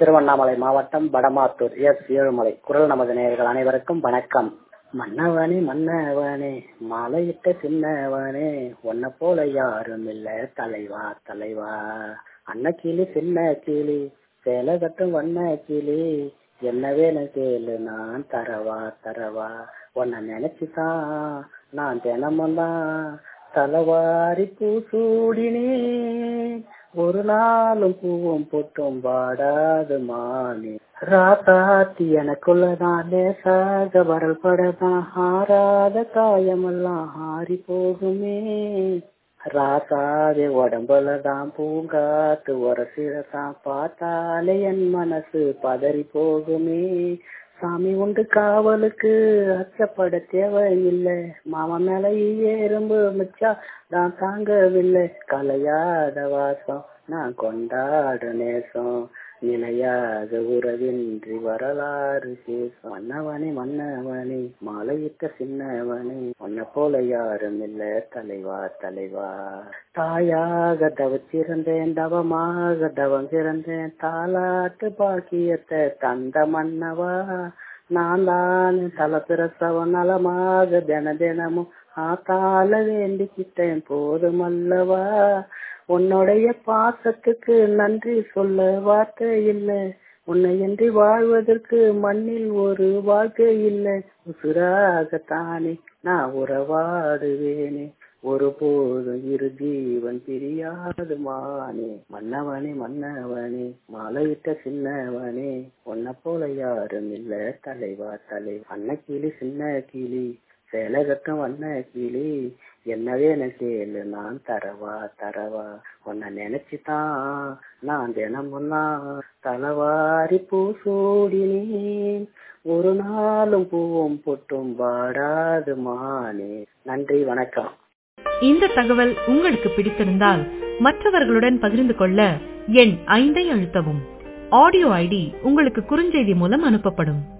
திருவண்ணாமலை மாவட்டம் வடமாத்தூர் எஸ் ஏழுமலை குரல் நமது நேயர்கள் அனைவருக்கும் வணக்கம் மன்னவனே மன்னவனே மாலையிட்ட சின்னவனே உன்னை போல யாரும் இல்ல தலைவா தலைவா அன்ன கிளி சின்ன கிளி சேலை கட்டும் வண்ண கிளி என்ன வேணும் கேளு நான் தரவா தரவா உன்னை நினைச்சுதான் நான் தினமும் தான் தலவாரி பூ சூடினேன் ஒரு நாளும் பூவும் பொட்டும் வாடாது மானே ராசாத்தி எனக்குள்ளதான் லேசாக வரல் படதான் ஆறாத காயமெல்லாம் ஆறி போகுமே ராசாவே உடம்புலதான் பூங்காத்து உரசிடதான் பார்த்தாலே என் மனசு பதறி போகுமே சாமி உண்டு காவலுக்கு அச்சப்பட தேவையில்லை மாமா மேல எறும்பு மிச்சா நான் தாங்கவில்லை கலையாத வாசம் நான் கொண்டாட நேசம் நிலையாக உறவின்றி வரலாறு பேசும் மன்னவனே மன்னவனே மாலையிட்ட சின்னவனே உன்னை போல யாரும் இல்ல தலைவா தலைவா தாயாக தவச்சிருந்தேன் தவமாக தவம் சிறந்தேன் தாலாட்டு பாக்கியத்தை தந்த மன்னவா நான் தான் தல பிரசவம் நலமாக தின தினமும் ஆத்தால வேண்டிக்கிட்டேன் போதும் அல்லவா உன்னுடைய பாசத்துக்கு நன்றி சொல்ல வார்த்தை இல்லை உன்னை என்று வாழ்வதற்கு மண்ணில் ஒரு வாழ்க்கை இல்லை உசுராகத்தானே நான் உறவாடுவேனே ஒருபோதும் இரு ஜீவன் பிரியாது மானே மன்னவனே மன்னவனே மாலையிட்ட சின்னவனே உன்னை போல யாரும் இல்ல தலைவா தலை அன்ன கிளி சின்ன கிளி சேலை கட்டும் வண்ண கிளி என்னவே எனக்கு கேளு நான் தரவா தரவா உன்னை நினைச்சுதான் நான் தினமும் தலவாரி பூ சூடினேன் ஒரு நாளும் பூவும் பொட்டும் வாடாது மானே நன்றி வணக்கம் இந்த தகவல் உங்களுக்கு பிடித்திருந்தால் மற்றவர்களுடன் பகிர்ந்து கொள்ள எண் ஐந்தை அழுத்தவும் ஆடியோ ஐடி உங்களுக்கு குறுஞ்செய்தி மூலம் அனுப்பப்படும்